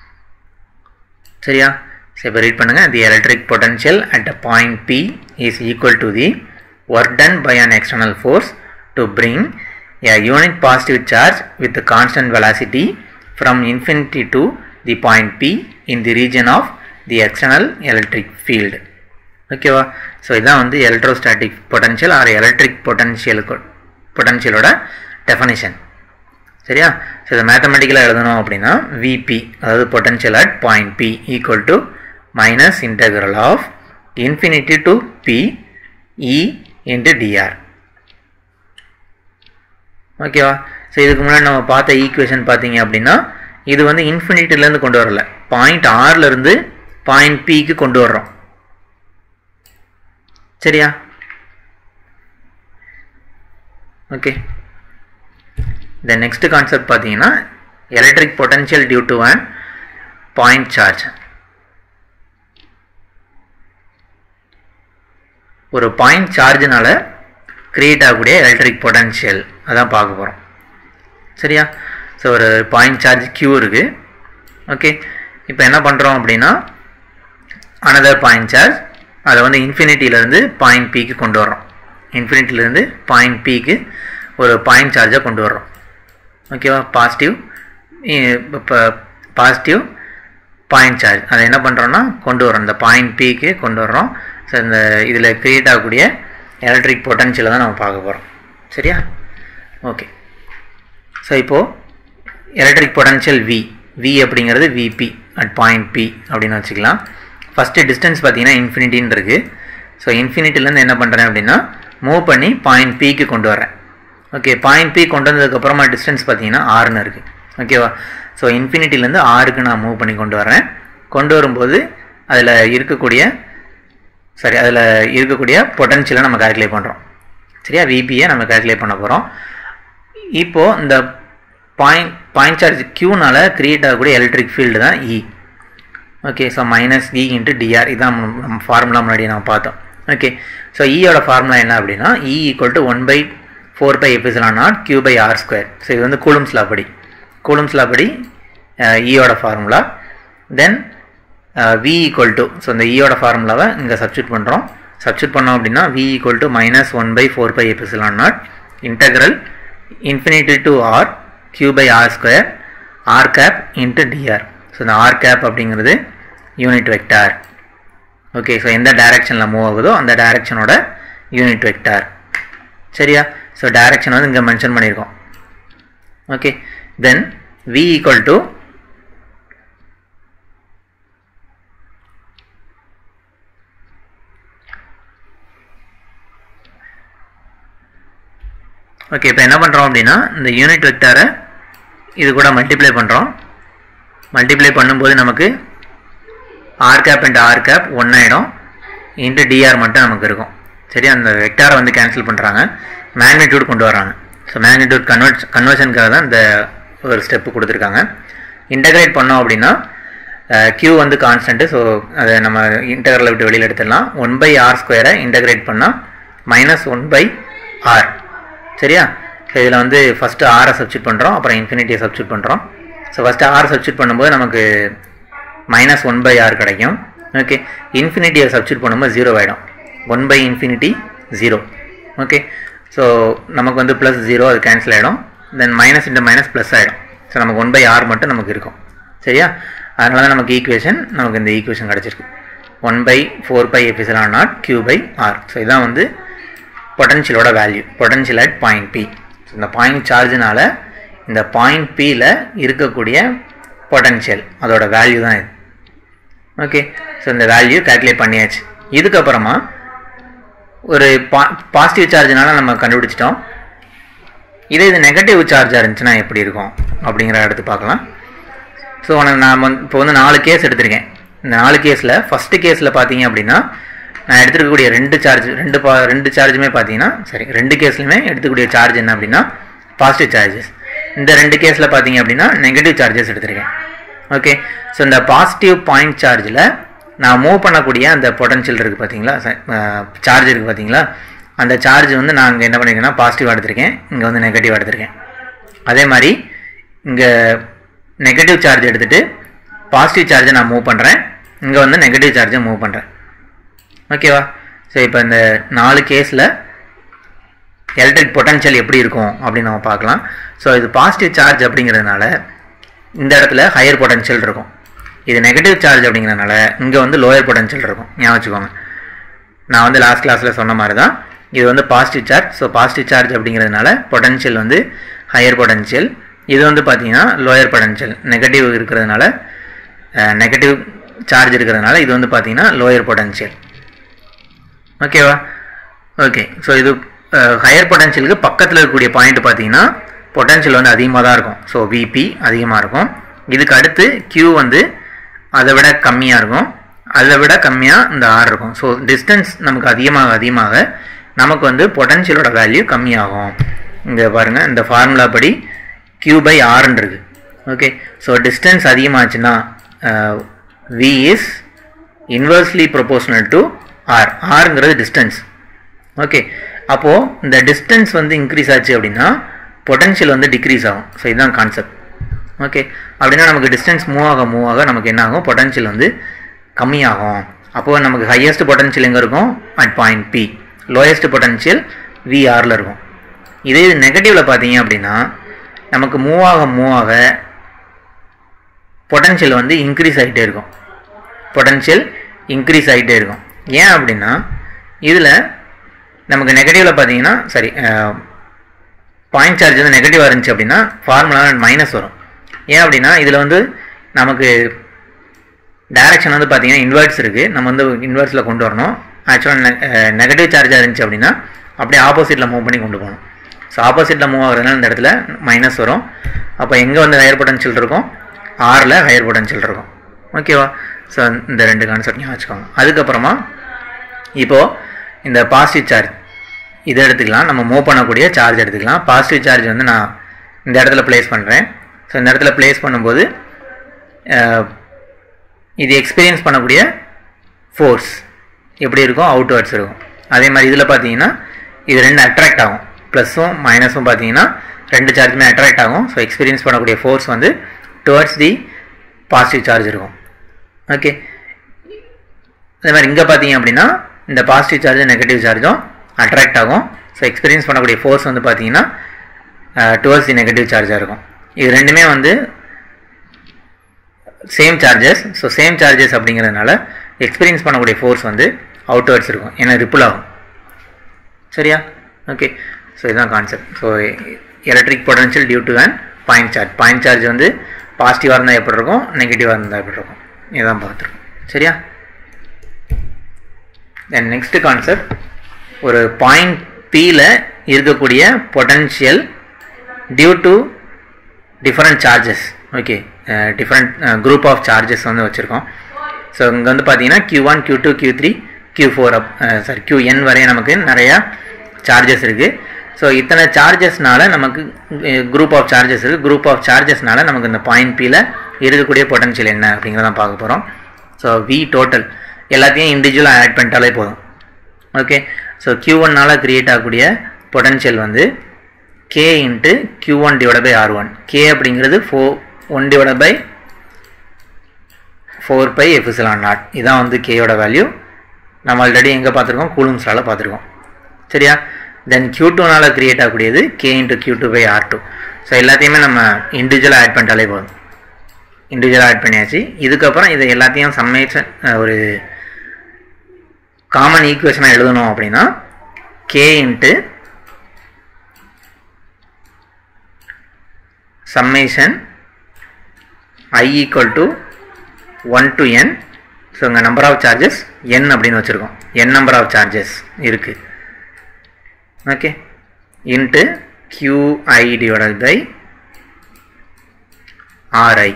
சரியா சரி இப்போ ரீட் பண்ணுங்கள் the electric potential at a point P is equal to the work done by an external force to bring a unit positive charge with the constant velocity from infinity to the point P in the region of the external electric field. ஓகேவா ஸோ இதான் வந்து electrostatic potential or electric potential பொட்டன்ஷியலோட டெஃபனிஷன் சரியா ஸோ இதை மேத்தமெட்டிக்கலாக எழுதணும் அப்படின்னா விபி அதாவது potential at point P equal to minus integral of infinity to P E into DR ஓகேவா ஸோ இதுக்கு முன்னாடி நம்ம பார்த்த ஈக்குவேஷன் பார்த்தீங்க அப்படின்னா இது வந்து இன்ஃபினிட்டிலேருந்து கொண்டு வரல பாயிண்ட் ஆர்லேருந்து பாயிண்ட் பிக்கு கொண்டு வர்றோம் சரியா ஓகே இந்த நெக்ஸ்ட் கான்செப்ட் பார்த்தீங்கன்னா electric potential due to an point charge ஒரு பாயிண்ட் சார்ஜினால கிரியேட் ஆகக்கூடிய எலக்ட்ரிக் பொட்டன்ஷியல் அதான் பார்க்க போகிறோம் சரியா ஸோ ஒரு பாயிண்ட் சார்ஜ் கியூ இருக்குது ஓகே இப்போ என்ன பண்ணுறோம் அப்படின்னா அனதர் பாயிண்ட் சார்ஜ் அதை வந்து இன்ஃபினிட்டியிலேருந்து பாயிண்ட் பிக்கு கொண்டு வர்றோம் இன்ஃபினிட்டிலேருந்து பாயிண்ட் பிக்கு ஒரு பாயிண்ட் சார்ஜை கொண்டு வர்றோம் ஓகேவா பாசிட்டிவ் இப்போ பாசிட்டிவ் பாயிண்ட் சார்ஜ் அதை என்ன பண்ணுறோன்னா கொண்டு வரோம் இந்த பாயிண்ட் பிக்கு கொண்டு வர்றோம் ஸோ இந்த இதில் க்ரியேட் ஆகக்கூடிய எலக்ட்ரிக் பொட்டன்ஷியலை தான் நம்ம பார்க்க போகிறோம் சரியா ஓகே ஸோ இப்போது எலக்ட்ரிக் பொட்டன்ஷியல் வி வி அப்படிங்கிறது விபி அட் பாயிண்ட் பி அப்படின்னு வச்சுக்கலாம் ஃபஸ்ட்டு டிஸ்டன்ஸ் பார்த்தீங்கன்னா இன்ஃபினிட்டின்னு இருக்குது ஸோ இன்ஃபினிட்டிலேருந்து என்ன பண்ணுறேன் அப்படின்னா மூவ் பண்ணி பாயிண்ட் பிக்கு கொண்டு வரேன் ஓகே பாயிண்ட் பி கொண்டு வந்ததுக்கப்புறமா டிஸ்டன்ஸ் பார்த்தீங்கன்னா ஆறுன்னு இருக்குது ஓகேவா ஸோ இன்ஃபினிட்டிலேருந்து ஆறுக்கு நான் மூவ் பண்ணி கொண்டு வரேன் கொண்டு வரும்போது அதில் இருக்கக்கூடிய சரி அதில் இருக்கக்கூடிய பொட்டன்ஷியலை நம்ம கால்குலேட் பண்ணுறோம் சரியா விபியை நம்ம கால்குலேட் பண்ண போகிறோம் இப்போது இந்த பாயிண்ட் பாயிண்ட் சார்ஜ் க்யூனால் க்ரியேட் ஆகக்கூடிய எலக்ட்ரிக் ஃபீல்டு தான் E okay so minus E into d r இதான் நம்ம ஃபார்முலா முன்னாடி நம்ம பார்த்தோம் ஓகே ஸோ இயோட ஃபார்முலா என்ன அப்படின்னா E equal to one by four pi epsilon naught Q by R square so இது வந்து கூலும்ஸ்லா படி கூலும்ஸ்லா படி இயோட formula then V equal to so இந்த இயோட ஃபார்முலாவை இங்கே சப்ஸ்டியூட் பண்ணுறோம் சப்ஸ்டியூட் பண்ணோம் அப்படின்னா V equal to minus one by four pi epsilon naught integral infinity to R Q by R square R cap into d r so இந்த ஆர் கேப் அப்படிங்கிறது யூனிட் வெக்டார் ஓகே ஸோ எந்த டைரக்ஷனில் மூவ் ஆகுதோ அந்த டைரக்ஷனோட யூனிட் வெக்டார் சரியா ஸோ டைரக்ஷன் வந்து இங்கே மென்ஷன் பண்ணியிருக்கோம் okay then V equal to okay இப்போ என்ன பண்ணுறோம் அப்படின்னா இந்த யூனிட் வெக்டாரை இது கூட மல்டிப்ளை பண்ணுறோம் மல்டிப்ளை பண்ணும்போது நமக்கு R cap into R cap ஒன்றாயிடும் இன்ட்டு டிஆர் மட்டும் நமக்கு இருக்கும் சரி அந்த வெக்டாரை வந்து கேன்சல் பண்ணுறாங்க மேக்னிடியூட் கொண்டு வராங்க ஸோ மேக்னிடியூட் கன்வெர்ட் கன்வர்ஷனுக்காக தான் இந்த ஒரு ஸ்டெப்பு கொடுத்துருக்காங்க இன்டகிரேட் பண்ணோம் அப்படின்னா q வந்து கான்ஸ்டன்ட் ஸோ அதை நம்ம இன்டகரில் விட்டு வெளியில் எடுத்துடலாம் ஒன் பை ஆர் ஸ்கொயரை இன்டகிரேட் பண்ணால் மைனஸ் ஒன் பை ஆர் சரியா ஸோ இதில் வந்து ஃபஸ்ட்டு ஆரை சப்ஸ்டியூட் பண்ணுறோம் அப்புறம் இன்ஃபினிட்டியை சப்ஸ்டியூட் பண்ணுறோம் ஸோ ஃபஸ்ட்டு ஆர் சப்ஸ்டியூட் பண்ணும்போது நமக்கு மைனஸ் ஒன் பை ஆர் கிடைக்கும் ஓகே இன்ஃபினிட்டியை சப்ஸ்டியூட் பண்ணும்போது ஜீரோ ஆகிடும் one by infinity zero okay so நமக்கு வந்து ப்ளஸ் ஜீரோ அது கேன்சல் ஆகிடும் then minus into minus plus ஆகிடும் ஸோ நமக்கு ஒன் பை ஆர் மட்டும் நமக்கு இருக்கும் சரியா அதனால தான் நமக்கு ஈக்குவேஷன் நமக்கு இந்த ஈக்குவேஷன் கிடச்சிருக்கு one by four pi epsilon naught Q by R so இதான் வந்து பொட்டன்ஷியலோட value potential at point P இந்த பாயிண்ட் சார்ஜினால இந்த பாயிண்ட் பியில் இருக்கக்கூடிய பொட்டன்ஷியல் அதோட வேல்யூ தான் இது ஓகே ஸோ இந்த வேல்யூ கால்குலேட் பண்ணியாச்சு இதுக்கப்புறமா ஒரு பா பாசிட்டிவ் சார்ஜ்னால நம்ம கண்டுபிடிச்சிட்டோம் இதே இது நெகட்டிவ் சார்ஜாக இருந்துச்சுன்னா எப்படி இருக்கும் அப்படிங்கிற எடுத்து பார்க்கலாம் ஸோ உனக்கு நான் வந்து இப்போ வந்து நாலு கேஸ் எடுத்திருக்கேன் இந்த நாலு கேஸில் ஃபஸ்ட்டு கேஸில் பார்த்தீங்க அப்படின்னா நான் எடுத்துருக்கக்கூடிய ரெண்டு சார்ஜ் ரெண்டு பா ரெண்டு சார்ஜுமே பார்த்தீங்கன்னா சரி ரெண்டு கேஸ்லையுமே எடுத்துக்கூடிய சார்ஜ் என்ன அப்படின்னா பாசிட்டிவ் சார்ஜஸ் இந்த ரெண்டு கேஸில் பார்த்தீங்க அப்படின்னா நெகட்டிவ் சார்ஜஸ் எடுத்திருக்கேன் ஓகே ஸோ இந்த பாசிட்டிவ் பாயிண்ட் சார்ஜில் நான் மூவ் பண்ணக்கூடிய அந்த பொட்டன்ஷியல் இருக்குது பார்த்தீங்களா சார்ஜ் இருக்குது பார்த்தீங்களா அந்த சார்ஜ் வந்து நான் இங்கே என்ன பண்ணியிருக்கேன்னா பாசிட்டிவாக எடுத்திருக்கேன் இங்கே வந்து நெகட்டிவாக எடுத்திருக்கேன் அதே மாதிரி இங்கே நெகட்டிவ் சார்ஜ் எடுத்துகிட்டு பாசிட்டிவ் சார்ஜை நான் மூவ் பண்ணுறேன் இங்கே வந்து நெகட்டிவ் சார்ஜை மூவ் பண்ணுறேன் ஓகேவா ஸோ இப்போ இந்த நாலு கேஸில் எலக்ட்ரிக் பொட்டன்ஷியல் எப்படி இருக்கும் அப்படின்னு நம்ம பார்க்கலாம் ஸோ இது பாசிட்டிவ் சார்ஜ் அப்படிங்கிறதுனால இந்த இடத்துல ஹையர் பொட்டன்ஷியல் இருக்கும் இது நெகட்டிவ் சார்ஜ் அப்படிங்கிறதுனால இங்கே வந்து லோயர் பொட்டன்ஷியல் இருக்கும் ஞாபகம் வச்சுக்கோங்க நான் வந்து லாஸ்ட் கிளாஸில் சொன்ன மாதிரி தான் இது வந்து positive charge so positive charge அப்படிங்கிறதுனால பொட்டன்ஷியல் வந்து ஹையர் பொட்டன்ஷியல் இது வந்து பார்த்தீங்கன்னா லோயர் பொட்டன்ஷியல் நெகட்டிவ் இருக்கிறதுனால நெகட்டிவ் சார்ஜ் இருக்கிறதுனால இது வந்து பார்த்தீங்கன்னா லோயர் பொட்டன்ஷியல் ஓகேவா ஓகே ஸோ இது ஹையர் பொட்டன்ஷியலுக்கு பக்கத்தில் இருக்கக்கூடிய பாயிண்ட் பார்த்தீங்கன்னா பொட்டன்ஷியல் வந்து அதிகமாக தான் இருக்கும் ஸோ விபி அதிகமாக இருக்கும் இதுக்கு அடுத்து Q வந்து அதை விட கம்மியாக இருக்கும் அதை விட கம்மியாக இந்த ஆர் இருக்கும் ஸோ டிஸ்டன்ஸ் நமக்கு அதிகமாக அதிகமாக நமக்கு வந்து பொட்டன்ஷியலோட வேல்யூ கம்மியாகும் இங்கே பாருங்கள் இந்த ஃபார்முலா படி Q பை ஆர்ன்னு இருக்குது ஓகே ஸோ டிஸ்டன்ஸ் அதிகமாச்சுன்னா V is inversely proportional to R ஆருங்கிறது டிஸ்டன்ஸ் ஓகே அப்போது இந்த டிஸ்டன்ஸ் வந்து இன்க்ரீஸ் ஆச்சு அப்படின்னா பொட்டன்ஷியல் வந்து டிக்ரீஸ் ஆகும் ஸோ இதுதான் கான்செப்ட் ஓகே அப்படின்னா நமக்கு டிஸ்டன்ஸ் மூவ் ஆக மூவ் ஆக நமக்கு என்ன ஆகும் பொட்டன்ஷியல் வந்து கம்மியாகும் அப்போது நமக்கு ஹையஸ்ட் பொட்டன்ஷியல் எங்கே இருக்கும் at point P lowest potential விஆரில் இருக்கும் இதே இது நெகட்டிவில் பார்த்தீங்க அப்படின்னா நமக்கு மூவ் ஆக மூவ் ஆக பொட்டன்ஷியல் வந்து இன்க்ரீஸ் ஆகிட்டே இருக்கும் பொட்டன்ஷியல் இன்க்ரீஸ் ஆகிட்டே இருக்கும் ஏன் அப்படின்னா இதில் நமக்கு நெகட்டிவில் பார்த்தீங்கன்னா சரி பாயிண்ட் சார்ஜ் வந்து நெகட்டிவாக இருந்துச்சு அப்படின்னா ஃபார்முலா மைனஸ் வரும் ஏன் அப்படின்னா இதில் வந்து நமக்கு டைரக்ஷன் வந்து பார்த்தீங்கன்னா இன்வெர்ட்ஸ் இருக்குது நம்ம வந்து இன்வெர்ட்ஸில் கொண்டு வரணும் ஆக்சுவலாக நெகட்டிவ் சார்ஜாக இருந்துச்சு அப்படின்னா அப்படியே ஆப்போசிட்டில் மூவ் பண்ணி கொண்டு போகணும் ஸோ ஆப்போசிட்டில் மூவ் ஆகுறதுனால இந்த இடத்துல மைனஸ் வரும் அப்போ எங்கே வந்து ஹையர் பொட்டன்ஷியல் இருக்கும் ஆறில் ஹையர் பொட்டன்ஷியல் இருக்கும் ஓகேவா ஸோ இந்த ரெண்டு கான்செப்ட் ஞாபகம் வச்சுக்கோங்க அதுக்கப்புறமா இப்போது இந்த பாசிட்டிவ் சார்ஜ் இதை எடுத்துக்கலாம் நம்ம மூவ் பண்ணக்கூடிய சார்ஜ் எடுத்துக்கலாம் பாசிட்டிவ் சார்ஜ் வந்து நான் இந்த இடத்துல ப்ளேஸ் பண்ணுறேன் ஸோ இந்த இடத்துல ப்ளேஸ் பண்ணும்போது இது எக்ஸ்பீரியன்ஸ் பண்ணக்கூடிய ஃபோர்ஸ் எப்படி இருக்கும் அவுட்வர்ட்ஸ் இருக்கும் அதே மாதிரி இதில் பார்த்தீங்கன்னா இது ரெண்டு அட்ராக்ட் ஆகும் ப்ளஸ்ஸும் மைனஸும் பார்த்தீங்கன்னா ரெண்டு சார்ஜுமே அட்ராக்ட் ஆகும் ஸோ எக்ஸ்பீரியன்ஸ் பண்ணக்கூடிய ஃபோர்ஸ் வந்து டுவர்ட்ஸ் தி பாசிட்டிவ் சார்ஜ் இருக்கும் ஓகே அதே மாதிரி இங்கே பார்த்தீங்க அப்படின்னா இந்த பாசிட்டிவ் சார்ஜும் நெகட்டிவ் சார்ஜும் அட்ராக்ட் ஆகும் ஸோ எக்ஸ்பீரியன்ஸ் பண்ணக்கூடிய ஃபோர்ஸ் வந்து பார்த்தீங்கன்னா டுவர்ட்ஸ் தி நெகட்டிவ் சார்ஜாக இருக்கும் இது ரெண்டுமே வந்து same charges so same charges அப்படிங்கிறதுனால எக்ஸ்பீரியன்ஸ் பண்ணக்கூடிய ஃபோர்ஸ் வந்து அவுட்வர்ட்ஸ் இருக்கும் ஏன்னா ரிப்புல் ஆகும் சரியா ஓகே ஸோ இதுதான் concept so electric potential due to an point charge point charge வந்து பாசிட்டிவாக இருந்தால் எப்படி இருக்கும் நெகட்டிவாக இருந்தால் எப்படி இருக்கும் இதுதான் பார்த்துருக்கோம் சரியா தென் நெக்ஸ்ட் கான்செப்ட் ஒரு பாயிண்ட் பியில் இருக்கக்கூடிய potential due to different charges okay different group of charges வந்து வச்சுருக்கோம் ஸோ இங்கே வந்து பார்த்தீங்கன்னா Q one Q two Q three Q four up sorry Q N வரைய நமக்கு நிறையா சார்ஜஸ் இருக்குது ஸோ இத்தனை சார்ஜஸ்னால நமக்கு குரூப் ஆஃப் சார்ஜஸ் இருக்குது குரூப் ஆஃப் சார்ஜஸ்னால நமக்கு இந்த பாயிண்ட் பியில் இருக்கக்கூடிய பொட்டன்ஷியல் என்ன அப்படிங்கிறத பார்க்க போகிறோம் ஸோ வி டோட்டல் எல்லாத்தையும் இண்டிவிஜுவலாக ஆட் பண்ணிட்டாலே போதும் ஓகே ஸோ க்யூ ஒன்னால் க்ரியேட் ஆகக்கூடிய பொட்டன்ஷியல் வந்து K into Q one divide by R one K அப்படிங்கிறது ஃபோ one divide by four pi epsilon naught இதான் வந்து கேயோட வேல்யூ நம்ம ஆல்ரெடி எங்கே பார்த்துருக்கோம் கூலும்ஸ்லால் பார்த்துருக்கோம் சரியா தென் க்யூ டூனால் க்ரியேட் ஆகக்கூடியது K into Q two by R two so எல்லாத்தையுமே நம்ம இண்டிவிஜுவலாக ஆட் பண்ணிட்டாலே போதும் இண்டிவிஜுவலாக ஆட் பண்ணியாச்சு இதுக்கப்புறம் இதை எல்லாத்தையும் சம்மேஷன் ஒரு காமன் ஈக்குவேஷனாக எழுதணும் அப்படின்னா K into summation I equal to one to N so இங்கே நம்பர் ஆஃப் சார்ஜஸ் என் அப்படின்னு வச்சுருக்கோம் என் நம்பர் ஆஃப் சார்ஜஸ் இருக்குது okay into Q I divided by R I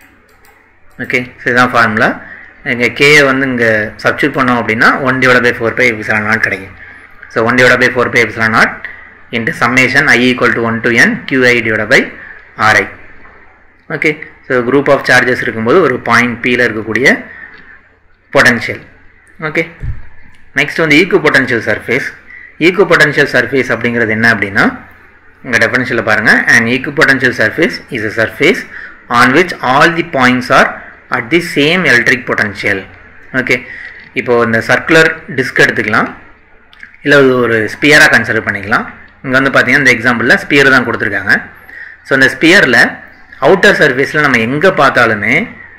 okay so இதுதான் ஃபார்முலா இங்கே கேயை வந்து இங்கே சப்ஸ்டியூட் பண்ணோம் அப்படின்னா one divide by four pi epsilon naught கிடைக்கும் so one divide by four pi epsilon naught into summation I equal to one to N Q I divide by R I okay so group of charges இருக்கும்போது ஒரு பாயிண்ட் பியில் இருக்கக்கூடிய பொட்டன்ஷியல் ஓகே நெக்ஸ்ட் வந்து equipotential surface equipotential surface அப்படிங்கிறது என்ன அப்படின்னா உங்கள் டெஃபனிஷனில் பாருங்கள் an equipotential surface is a surface on which all the points are at the same electric potential okay இப்போது இந்த சர்க்குலர் டிஸ்க் எடுத்துக்கலாம் இல்லை ஒரு ஸ்பியராக கன்சிடர் பண்ணிக்கலாம் இங்கே வந்து பார்த்தீங்கன்னா இந்த எக்ஸாம்பிளில் ஸ்பியர் தான் கொடுத்துருக்காங்க ஸோ இந்த ஸ்பியரில் அவுட்டர் சர்ஃபேஸில் நம்ம எங்கே பார்த்தாலுமே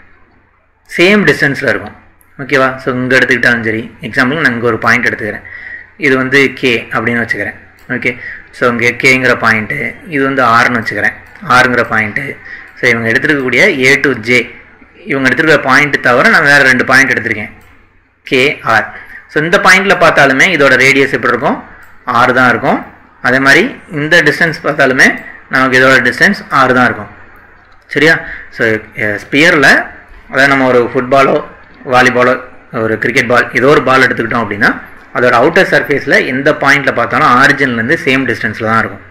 சேம் டிஸ்டன்ஸில் இருக்கும் ஓகேவா ஸோ இங்கே எடுத்துக்கிட்டாலும் சரி எக்ஸாம்பிள் நான் இங்கே ஒரு பாயிண்ட் எடுத்துக்கிறேன் இது வந்து கே அப்படின்னு வச்சுக்கிறேன் ஓகே ஸோ இங்கே கேங்கிற பாயிண்ட்டு இது வந்து ஆர்னு வச்சுக்கிறேன் ஆறுங்கிற பாயிண்ட்டு ஸோ இவங்க எடுத்துருக்கக்கூடிய ஏ டு ஜே இவங்க எடுத்துருக்க பாயிண்ட்டு தவிர நான் வேறு ரெண்டு பாயிண்ட் எடுத்திருக்கேன் கே ஆர் ஸோ இந்த பாயிண்டில் பார்த்தாலுமே இதோட ரேடியஸ் எப்படி இருக்கும் ஆறு தான் இருக்கும் அதே மாதிரி இந்த டிஸ்டன்ஸ் பார்த்தாலுமே நமக்கு இதோட டிஸ்டன்ஸ் ஆறு தான் இருக்கும் சரியா ஸோ ஸ்பியரில் அதாவது நம்ம ஒரு ஃபுட்பாலோ வாலிபாலோ ஒரு கிரிக்கெட் பால் ஏதோ ஒரு பால் எடுத்துக்கிட்டோம் அப்படின்னா அதோட அவுட்டர் சர்ஃபேஸில் எந்த பாயிண்டில் பார்த்தாலும் ஆரிஜின்லேருந்து சேம் டிஸ்டன்ஸில் தான் இருக்கும்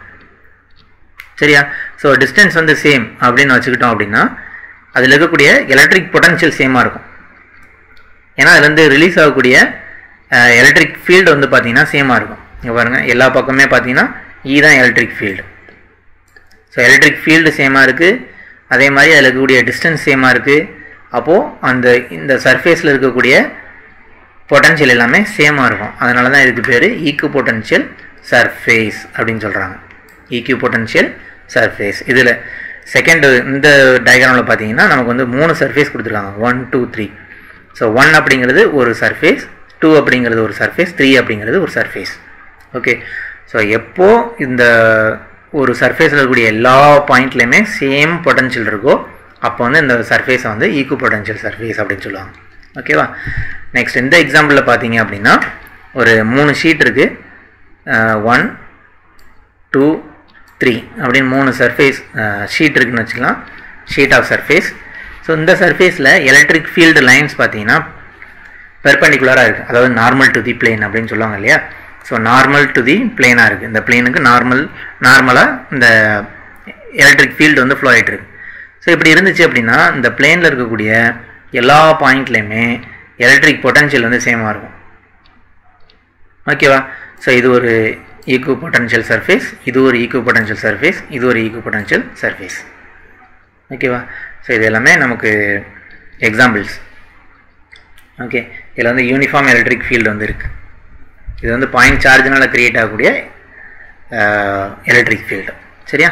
சரியா ஸோ டிஸ்டன்ஸ் வந்து சேம் அப்படின்னு வச்சுக்கிட்டோம் அப்படின்னா அதில் இருக்கக்கூடிய எலக்ட்ரிக் பொட்டன்ஷியல் சேமாக இருக்கும் ஏன்னா அதுலேருந்து ரிலீஸ் ஆகக்கூடிய எலக்ட்ரிக் ஃபீல்டு வந்து பார்த்தீங்கன்னா சேமாக இருக்கும் இங்கே பாருங்கள் எல்லா பக்கமே பார்த்தீங்கன்னா இ தான் electric field so electric field சேமாக இருக்குது அதே மாதிரி அதில் இருக்கக்கூடிய டிஸ்டன்ஸ் சேமாக இருக்குது அப்போது அந்த இந்த சர்ஃபேஸில் இருக்கக்கூடிய பொட்டன்ஷியல் எல்லாமே சேமாக இருக்கும் அதனால தான் இதுக்கு பேர் ஈக்கு பொட்டன்ஷியல் சர்ஃபேஸ் அப்படின்னு சொல்கிறாங்க ஈக்யூ பொட்டன்ஷியல் சர்ஃபேஸ் இதில் செகண்ட் இந்த டயக்ராமில் பார்த்தீங்கன்னா நமக்கு வந்து மூணு சர்ஃபேஸ் கொடுத்துருக்காங்க one two three so one அப்படிங்கிறது ஒரு சர்ஃபேஸ் டூ அப்படிங்கிறது ஒரு சர்ஃபேஸ் த்ரீ அப்படிங்கிறது ஒரு சர்ஃபேஸ் ஓகே ஸோ எப்போ இந்த ஒரு சர்ஃபேஸில் இருக்கக்கூடிய எல்லா பாயிண்ட்லேயுமே சேம் பொட்டன்ஷியல் இருக்கோ அப்போ வந்து இந்த சர்ஃபேஸை வந்து ஈக்கு பொட்டன்ஷியல் சர்ஃபேஸ் அப்படின்னு சொல்லுவாங்க ஓகேவா நெக்ஸ்ட் இந்த எக்ஸாம்பிளில் பார்த்தீங்க அப்படின்னா ஒரு மூணு ஷீட் இருக்குது ஒன் டூ த்ரீ அப்படின்னு மூணு சர்ஃபேஸ் ஷீட் இருக்குன்னு வச்சுக்கலாம் ஷீட் ஆஃப் சர்ஃபேஸ் ஸோ இந்த சர்ஃபேஸில் எலக்ட்ரிக் ஃபீல்டு லைன்ஸ் பார்த்தீங்கன்னா பெர்பெண்டிகுலராக இருக்குது அதாவது நார்மல் டு தி பிளேன் அப்படின்னு சொல்லுவாங்க இல்லையா ஸோ நார்மல் டு தி பிளேனாக இருக்குது இந்த பிளேனுக்கு நார்மல் நார்மலாக இந்த எலக்ட்ரிக் ஃபீல்டு வந்து ஃப்ளோ ஆகிட்டு இருக்கு ஸோ இப்படி இருந்துச்சு அப்படின்னா இந்த பிளேனில் இருக்கக்கூடிய எல்லா பாயிண்ட்லேயுமே எலக்ட்ரிக் பொட்டன்ஷியல் வந்து சேமாக இருக்கும் ஓகேவா ஸோ இது ஒரு ஈக்கு பொட்டன்ஷியல் சர்ஃபேஸ் இது ஒரு ஈக்கு பொட்டன்ஷியல் சர்ஃபேஸ் இது ஒரு ஈக்கு பொட்டன்ஷியல் சர்ஃபேஸ் ஓகேவா ஸோ இது எல்லாமே நமக்கு எக்ஸாம்பிள்ஸ் ஓகே இதில் வந்து யூனிஃபார்ம் எலக்ட்ரிக் ஃபீல்டு வந்து இருக்குது இது வந்து பாயிண்ட் சார்ஜினால் க்ரியேட் ஆகக்கூடிய எலக்ட்ரிக் ஃபீல்டு சரியா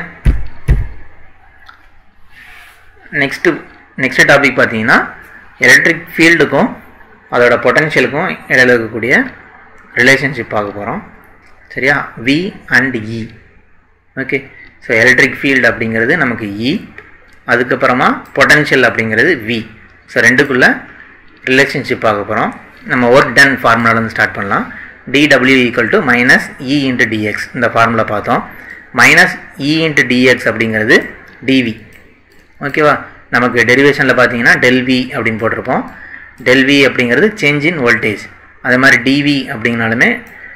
நெக்ஸ்ட்டு நெக்ஸ்ட் டாபிக் பார்த்தீங்கன்னா எலக்ட்ரிக் ஃபீல்டுக்கும் அதோட பொட்டன்ஷியலுக்கும் இடையில இருக்கக்கூடிய ரிலேஷன்ஷிப் பார்க்க போகிறோம் சரியா V and E okay so electric field அப்படிங்கிறது நமக்கு இ அதுக்கப்புறமா பொட்டன்ஷியல் அப்படிங்கிறது வி ஸோ ரெண்டுக்குள்ள ரிலேஷன்ஷிப் பார்க்க போகிறோம் நம்ம ஒர்க் டன் ஃபார்முலாலேருந்து ஸ்டார்ட் பண்ணலாம் dw equal to minus E into d x இந்த ஃபார்முலா பார்த்தோம் மைனஸ் இ இன்ட்டு டிஎக்ஸ் அப்படிங்கிறது டிவி ஓகேவா நமக்கு டெரிவேஷனில் பார்த்தீங்கன்னா டெல்வி அப்படின்னு போட்டிருப்போம் டெல்வி அப்படிங்கிறது சேஞ்ச் இன் வோல்டேஜ் அதே மாதிரி டிவி அப்படிங்கனாலுமே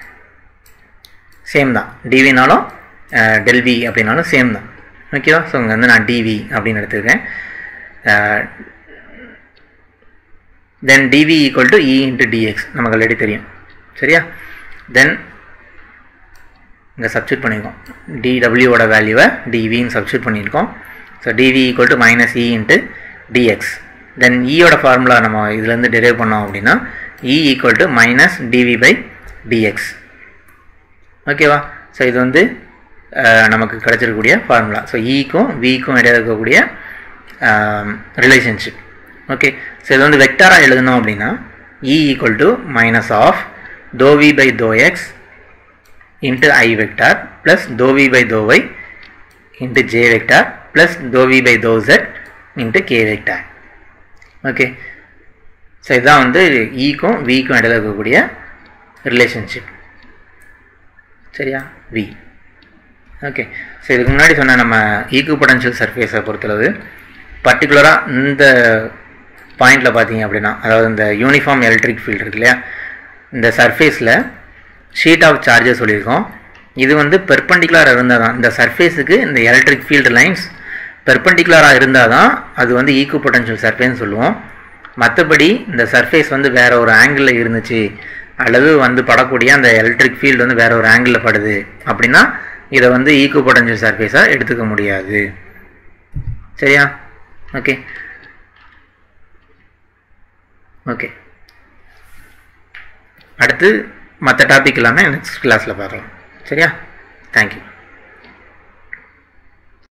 சேம் தான் டிவினாலும் டெல்வி அப்படின்னாலும் சேம் தான் ஓகேவா ஸோ இங்கே வந்து நான் டிவி அப்படின்னு எடுத்துருக்கேன் then d V equal to E into d x நமக்கு ஆல்ரெடி தெரியும் சரியா தென் இங்கே சப்ஸ்டியூட் பண்ணியிருக்கோம் டிடபிள்யூவோட வேல்யூவை டிவின்னு சப்ஸ்டியூட் பண்ணியிருக்கோம் so d V equal to minus E into d x then இயோட ஃபார்முலா நம்ம இதுலேருந்து டெரைவ் பண்ணோம் அப்படின்னா E equal to minus d V by d x ஓகேவா ஸோ இது வந்து நமக்கு கிடச்சிருக்கக்கூடிய ஃபார்முலா ஸோ இக்கும் விக்கும் இடையே இருக்கக்கூடிய ரிலேஷன்ஷிப் ஓகே ஸோ இது வந்து வெக்டாராக எழுதணும் அப்படின்னா E equal to minus of தோ வி பை தோ X into I vector plus தோ வி பை தோ Y into J vector plus தோ வி பை தோ Z into K vector okay so இதுதான் வந்து ஈக்கும் விக்கும் இடையில இருக்கக்கூடிய ரிலேஷன்ஷிப் சரியா வி ஓகே ஸோ இதுக்கு முன்னாடி சொன்ன நம்ம ஈக்கு பொட்டன்ஷியல் சர்ஃபேஸை பொறுத்தளவு பர்டிகுலராக இந்த பாயிண்டில் பார்த்தீங்க அப்படின்னா அதாவது இந்த யூனிஃபார்ம் எலக்ட்ரிக் ஃபீல்டு இருக்கு இல்லையா இந்த சர்ஃபேஸில் ஷீட் ஆஃப் சார்ஜஸ் சொல்லியிருக்கோம் இது வந்து பெர்பண்டிகுலராக இருந்தால் தான் இந்த சர்ஃபேஸுக்கு இந்த எலக்ட்ரிக் ஃபீல்டு லைன்ஸ் பெர்பண்டிகுலராக இருந்தால் தான் அது வந்து ஈக்கு பொட்டன்ஷியல் சர்ஃபேஸ்னு சொல்லுவோம் மற்றபடி இந்த சர்ஃபேஸ் வந்து வேறு ஒரு ஆங்கிளில் இருந்துச்சு அல்லது வந்து படக்கூடிய அந்த எலக்ட்ரிக் ஃபீல்டு வந்து வேறு ஒரு ஆங்கிளில் படுது அப்படின்னா இதை வந்து ஈக்கு பொட்டன்ஷியல் சர்ஃபேஸாக எடுத்துக்க முடியாது சரியா ஓகே ஓகே அடுத்து மற்ற டாபிக் எல்லாமே நெக்ஸ்ட் கிளாஸில் பார்க்கலாம் சரியா தேங்க்யூ